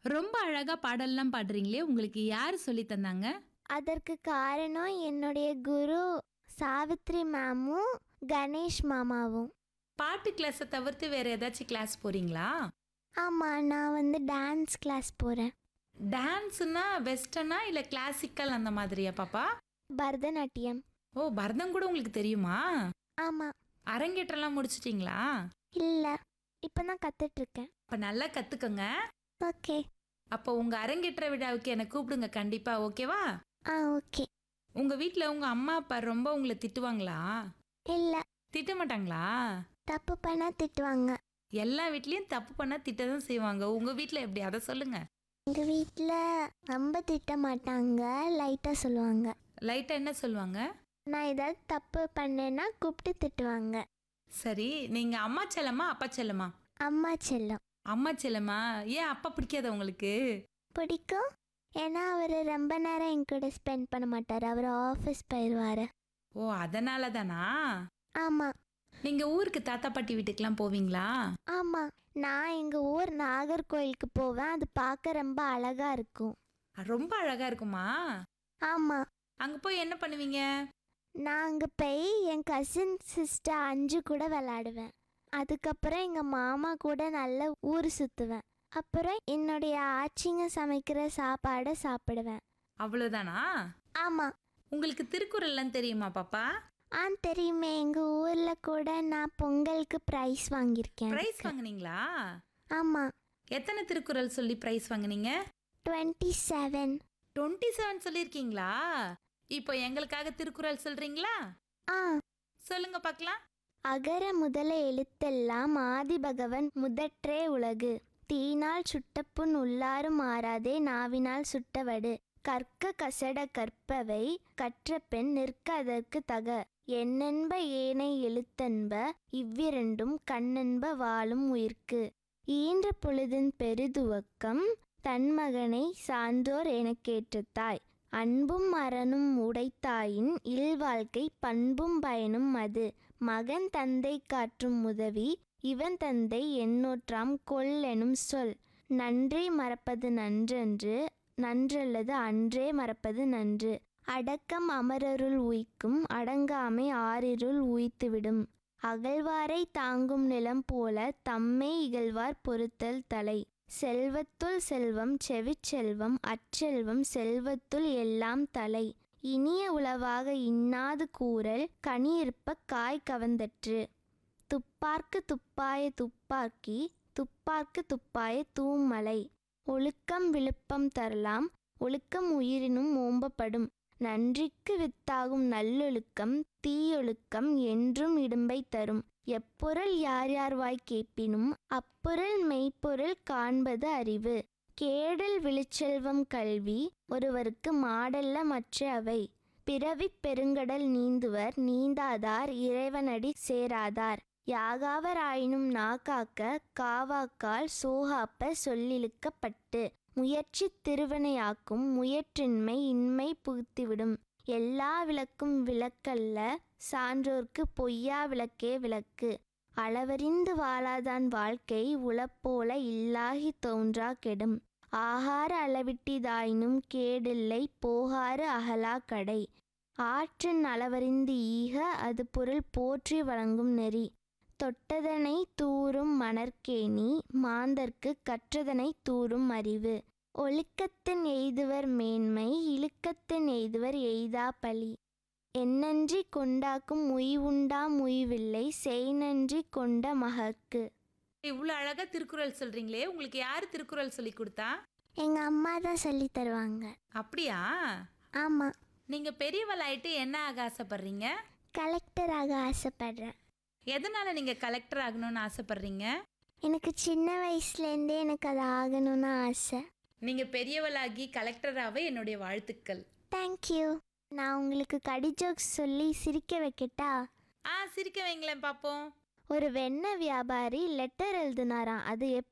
ரொம்ப அழகா பாடல்லாம் பாடுறீங்களே உங்களுக்கு யார் சொல்லி தந்தாங்க அதற்கு காரணம் என்னுடைய குரு சாவித்ரி மேமும் கணேஷ் மாமாவும் பாட்டு கிளாஸை தவிர்த்து வேற ஏதாச்சும் கிளாஸ் போறீங்களா ஆமாம் நான் வந்து டான்ஸ் கிளாஸ் போகிறேன் டான்ஸ்னா வெஸ்டர்னா இல்ல கிளாசிக்கல் அந்த மாதிரியா பாப்பா பரதநாட்டியம் ஓ பரதம் கூட உங்களுக்கு தெரியுமா ஆமாம் அரங்கேற்றம்லாம் முடிச்சிட்டீங்களா இல்லை இப்போ தான் கற்றுட்ருக்கேன் அப்ப நல்லா கத்துக்கங்க ஓகே அப்போ உங்க அரங்கேற்ற விழாவுக்கு என்னை கூப்பிடுங்க கண்டிப்பா ஓகேவா ஆ ஓகே உங்க வீட்ல உங்க அம்மா அப்பா ரொம்ப உங்களை திட்டுவாங்களா இல்லை திட்ட மாட்டாங்களா தப்பு பண்ணால் திட்டுவாங்க எல்லா வீட்லயும் தப்பு பண்ணா திட்ட தான் செய்வாங்க உங்க வீட்ல எப்படி அதை சொல்லுங்க எங்கள் வீட்டில் ரொம்ப திட்ட மாட்டாங்க லைட்டாக சொல்லுவாங்க லைட்டா என்ன சொல்லுவாங்க நான் ஏதாவது தப்பு பண்ணேன்னா கூப்பிட்டு திட்டுவாங்க சரி நீங்க அம்மா செல்லமா அப்பா செல்லமா அம்மா செல்லம் அம்மா செல்லமா ஏன் அப்பா பிடிக்காத உங்களுக்கு பிடிக்கும் ஏன்னா அவர் ரொம்ப நேரம் என் கூட ஸ்பெண்ட் பண்ண மாட்டார் அவர் ஆஃபீஸ் போயிடுவார் ஓ அதனால தானா ஆமாம் நீங்க ஊருக்கு தாத்தா பாட்டி வீட்டுக்கெல்லாம் போவீங்களா ஆமாம் நான் எங்கள் ஊர் நாகர்கோயிலுக்கு போவேன் அது பார்க்க ரொம்ப அழகாக இருக்கும் ரொம்ப அழகா இருக்குமா ஆமாம் அங்க போய் என்ன பண்ணுவீங்க நான் அங்கே போய் என் கசின் சிஸ்டர் அஞ்சு கூட விளாடுவேன் அதுக்கப்புறம் எங்கள் மாமா கூட நல்லா ஊர் சுற்றுவேன் அப்புறம் என்னுடைய ஆச்சிங்க சமைக்கிற சாப்பாடை சாப்பிடுவேன் அவ்வளவுதானா ஆமாம் உங்களுக்கு திருக்குறள்லாம் தெரியுமா பாப்பா ஆ தெரியுமே எங்கள் ஊரில் கூட நான் பொங்கலுக்கு ப்ரைஸ் வாங்கியிருக்கேன் பிரைஸ் வாங்குனீங்களா ஆமாம் எத்தனை திருக்குறள் சொல்லி பிரைஸ் வாங்குனீங்க டுவெண்ட்டி செவன் டுவெண்ட்டி செவன் சொல்லியிருக்கீங்களா இப்போ எங்களுக்காக திருக்குறள் சொல்றீங்களா ஆ சொல்லுங்க பார்க்கலாம் அகர முதல எழுத்தெல்லாம் ஆதிபகவன் முதற்றே உலகு தீனால் சுட்டப்புண் உள்ளாரும் மாறாதே நாவினால் சுட்டவடு கற்க கசட கற்பவை கற்ற பெண் நிற்க அதற்கு தக எண்ணென்ப ஏனை எழுத்தன்ப இவ்விரண்டும் கண்ணென்ப வாழும் உயிர்க்கு ஈன்ற பொழுதின் பெரிதுவக்கம் தன்மகனை சான்றோர் எனக்கேற்ற தாய் அன்பும் மரணும் உடைத்தாயின் இல்வாழ்க்கை பண்பும் பயனும் அது மகன் தந்தை காற்றும் உதவி இவன் தந்தை எண்ணோற்றாம் கொல்லெனும் சொல் நன்றி மறப்பது நன்றன்று நன்றல்லது அன்றே மறப்பது நன்று அடக்கம் அமரருள் உய்க்கும் அடங்காமை ஆறிருள் உய்த்துவிடும் அகழ்வாரை தாங்கும் நிலம் போல தம்மை இகழ்வார் பொறுத்தல் தலை செல்வத்துள் செல்வம் செவிச்செல்வம் அச்செல்வம் செல்வத்துள் எல்லாம் தலை இனிய உளவாக இன்னாது கூறல் கனியிருப்ப காய் கவந்தற்று துப்பார்க்கு துப்பாய துப்பாக்கி துப்பார்க்கு துப்பாய தூமலை ஒழுக்கம் விழுப்பம் தரலாம் ஒழுக்கம் உயிரினும் ஓம்பப்படும் நன்றிக்கு வித்தாகும் நல்லொழுக்கம் தீயொழுக்கம் என்றும் இடும்பை தரும் எப்பொருள் யார் யார் வாய் கேட்பினும் அப்பொருள் மெய்ப்பொருள் காண்பது அறிவு கேடல் விழுச்செல்வம் கல்வி ஒருவருக்கு மாடல்ல மற்ற அவை பிறவிப் பெருங்கடல் நீந்துவர் நீந்தாதார் இறைவனடி சேராதார் யாகாவராயினும் நாகாக்க காவாக்கால் சோகாப்ப சொல்லிழுக்கப்பட்டு முயற்சி திருவினையாக்கும் முயற்றின்மை இன்மை புகுத்திவிடும் எல்லா விளக்கும் விளக்கல்ல சான்றோர்க்கு பொய்யா விளக்கே விளக்கு அளவறிந்து வாழாதான் வாழ்க்கை உளப்போல இல்லாகி தோன்றா கெடும் ஆகார அளவிட்டிதாயினும் கேடில்லை போகாறு அகலா கடை ஆற்றின் அளவறிந்து ஈக அது பொருள் போற்றி வழங்கும் நெறி தொட்டதனை தூறும் மணற்கேணி மாந்தர்க்கு கற்றதனை தூறும் அறிவு ஒழுக்கத்தின் எய்துவர் மேன்மை இழுக்கத்தின் எய்துவர் எய்தா பழி எண்ணன்றி கொண்டாக்கும் உய்வுண்டா முய்வில்லை செய்நன்றி கொண்ட மகற்கு இவ்வளோ அழகா திருக்குறள் சொல்றீங்களே உங்களுக்கு யாரு திருக்குறள் சொல்லி கொடுத்தா எங்க அம்மா தான் சொல்லி தருவாங்க அப்படியா ஆமா நீங்க பெரியவளாயிட்டு என்ன ஆக ஆசைப்படுறீங்க கலெக்டராக ஆசைப்படுறேன் எதனால நீங்க கலெக்டர் ஆகணும்னு ஆசைப்படுறீங்க எனக்கு சின்ன வயசுலேருந்தே எனக்கு அது ஆகணும்னு ஆசை நீங்க பெரியவளாகி கலெக்டராகவே என்னுடைய வாழ்த்துக்கள் தேங்க்யூ நான் உங்களுக்கு கடி ஜோக்ஸ் சொல்லி சிரிக்க வைக்கட்டா ஆ சிரிக்க வைங்களேன் பாப்போம் ஒரு வெண்ணெய் வியாபாரி லெட்டர் எழுதினாராம் அது